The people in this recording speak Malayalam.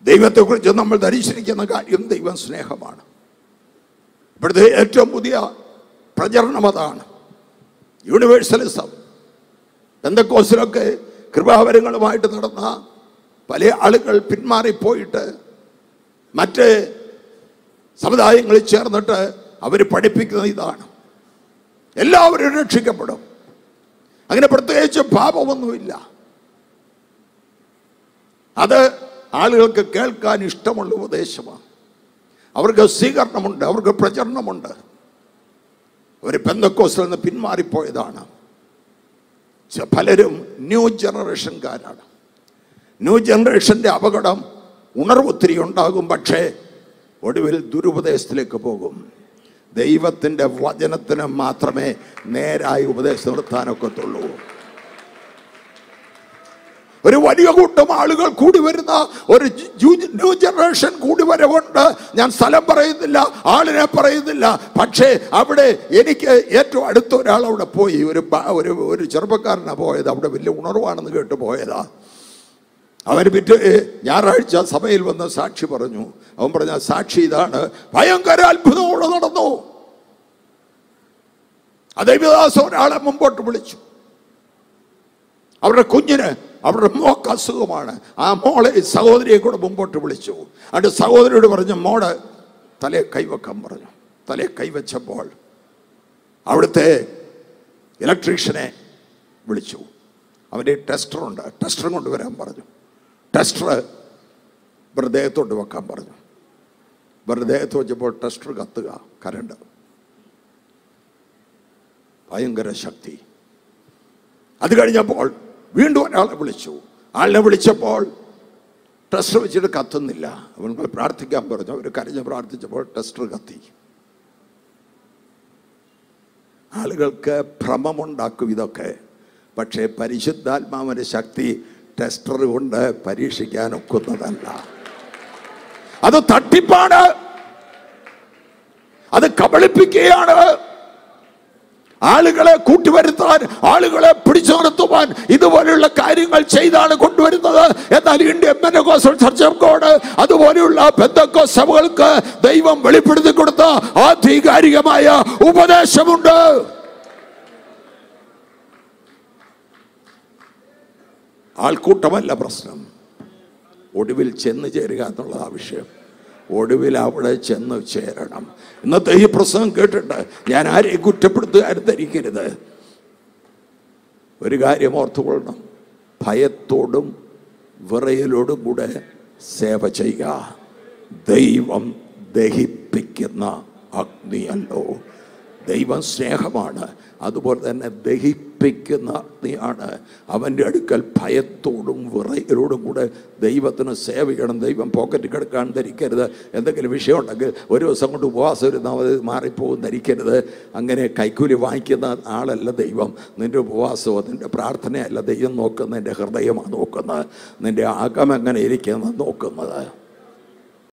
ദൈവത്തെക്കുറിച്ച് നമ്മൾ ധരിച്ചിരിക്കുന്ന കാര്യം ദൈവം സ്നേഹമാണ് ഇവിടുത്തെ ഏറ്റവും പുതിയ പ്രചരണം അതാണ് യൂണിവേഴ്സലിസം എന്തൊക്കോസിലൊക്കെ കൃപാവരങ്ങളുമായിട്ട് നടന്ന പല ആളുകൾ പിന്മാറിപ്പോയിട്ട് മറ്റ് സമുദായങ്ങളിൽ ചേർന്നിട്ട് അവർ പഠിപ്പിക്കുന്നത് ഇതാണ് എല്ലാവരും രക്ഷിക്കപ്പെടും അങ്ങനെ പ്രത്യേകിച്ച് പാപമൊന്നുമില്ല അത് ആളുകൾക്ക് കേൾക്കാൻ ഇഷ്ടമുള്ള ഉപദേശമാണ് അവർക്ക് സ്വീകരണമുണ്ട് അവർക്ക് പ്രചരണമുണ്ട് അവർ പെന്തക്കോസിൽ നിന്ന് പിന്മാറിപ്പോയതാണ് ച- പലരും ന്യൂ ജനറേഷൻകാരാണ് ന്യൂ ജനറേഷൻ്റെ അപകടം ഉണർവ് ഒത്തിരി ഉണ്ടാകും പക്ഷേ ഒടുവിൽ ദുരുപദേശത്തിലേക്ക് പോകും ദൈവത്തിൻ്റെ വചനത്തിന് മാത്രമേ നേരായി ഉപദേശം നിർത്താനൊക്കത്തുള്ളൂ ഒരു വലിയ കൂട്ടം ആളുകൾ കൂടി വരുന്ന ഒരു ജു- ന്യൂ ജനറേഷൻ കൂടി വരവുണ്ട് ഞാൻ സ്ഥലം പറയുന്നില്ല ആളിനെ പറയുന്നില്ല പക്ഷേ അവിടെ എനിക്ക് ഏറ്റവും അടുത്ത ഒരാൾ അവിടെ പോയി ഒരു ബ- ഒരു ഒരു ചെറുപ്പക്കാരനാണ് പോയത് അവിടെ വലിയ ഉണർവാണെന്ന് കേട്ട് പോയതാ അവൻ പിറ്റേ ഞായറാഴ്ച സഭയിൽ വന്ന് സാക്ഷി പറഞ്ഞു അവൻ പറഞ്ഞ സാക്ഷി ഇതാണ് ഭയങ്കര അത്ഭുതമോടെ നടന്നു ദൈവദാസ ഒരാളെ മുമ്പോട്ട് വിളിച്ചു അവരുടെ കുഞ്ഞിന് അവരുടെ മോക്ക് അസുഖമാണ് ആ മോളെ സഹോദരിയെ കൂടെ മുമ്പോട്ട് വിളിച്ചു എന്നിട്ട് സഹോദരിയോട് പറഞ്ഞു മോള് തലേ കൈവെക്കാൻ പറഞ്ഞു തലേ കൈവച്ചപ്പോൾ അവിടുത്തെ ഇലക്ട്രീഷ്യനെ വിളിച്ചു അവൻ്റെ ടെസ്റ്ററുണ്ട് ടെസ്റ്റർ കൊണ്ടുവരാൻ പറഞ്ഞു ടെസ്റ്റർ ഇവരുടെ ദേഹത്തോട്ട് വെക്കാൻ പറഞ്ഞു ഇവരുടെ ദേഹത്ത് വെച്ചപ്പോൾ ടെസ്റ്റർ കത്തുക കരണ്ട് ഭയങ്കര ശക്തി അത് കഴിഞ്ഞപ്പോൾ വീണ്ടും ഒരാളെ വിളിച്ചു ആളിനെ വിളിച്ചപ്പോൾ ടെസ്റ്റർ വെച്ചിട്ട് കത്തുന്നില്ല അവൻ പ്രാർത്ഥിക്കാൻ പറഞ്ഞു അവർ കരഞ്ഞ് പ്രാർത്ഥിച്ചപ്പോൾ ടെസ്റ്റർ കത്തി ആളുകൾക്ക് ഭ്രമമുണ്ടാക്കും ഇതൊക്കെ പക്ഷേ പരിശുദ്ധാത്മാവിൻ്റെ ശക്തി ടെസ്റ്റർ കൊണ്ട് പരീക്ഷിക്കാൻ ഒക്കുന്നതല്ല അത് തട്ടിപ്പാണ് അത് കബളിപ്പിക്കുകയാണ് ആളുകളെ കൂട്ടിവരുത്താൻ ആളുകളെ പിടിച്ചു നിർത്തുവാൻ ഇതുപോലെയുള്ള കാര്യങ്ങൾ ചെയ്താണ് കൊണ്ടുവരുന്നത് എന്നാൽ Indian Pentecostal church of God അതുപോലെയുള്ള ബന്ധക്കോ സഭകൾക്ക് ദൈവം വെളിപ്പെടുത്തി കൊടുത്ത ആധികാരികമായ ഉപദേശമുണ്ട് ആൾക്കൂട്ടമല്ല പ്രശ്നം ഒടുവിൽ ചെന്ന് ചേരുക എന്നുള്ളതാ വിഷയം ഒടുവിൽ അവിടെ ചെന്ന് ചേരണം ഇന്നത്തെ ഈ പ്രസംഗം കേട്ടിട്ട് ഞാൻ ആരെയും കുറ്റപ്പെടുത്തുകാരും ധരിക്കരുത് ഒരു കാര്യം ഓർത്തുകൊള്ളണം ഭയത്തോടും വിറയലോടും കൂടെ സേവ ചെയ്യുക ദൈവം ദഹിപ്പിക്കുന്ന അഗ്നിയല്ലോ ദൈവം സ്നേഹമാണ് അതുപോലെ തന്നെ ദഹിപ്പിക്കുന്ന അഗ്നിയാണ് അവൻ്റെ അടുക്കൽ ഭയത്തോടും വിറയലോടും കൂടെ ദൈവത്തിന് സേവ ചെയ്യണം ദൈവം പോക്കറ്റ് കിടക്കാൻ ധരിക്കരുത് എന്തെങ്കിലും വിഷയം ഉണ്ടെങ്കിൽ ഒരു ദിവസം കൊണ്ട് ഉപവാസം ഇരുന്നാൽ അത് മാറിപ്പോകും ധരിക്കരുത് അങ്ങനെ കൈക്കൂലി വാങ്ങിക്കുന്ന ആളല്ല ദൈവം നിൻ്റെ ഉപവാസമോ നിൻ്റെ പ്രാർത്ഥനയല്ല ദൈവം നോക്കുന്നത് നിൻ്റെ ഹൃദയമാണ് നോക്കുന്നത് നിൻ്റെ അകം എങ്ങനെ ഇരിക്കുന്നത് നോക്കുന്നത്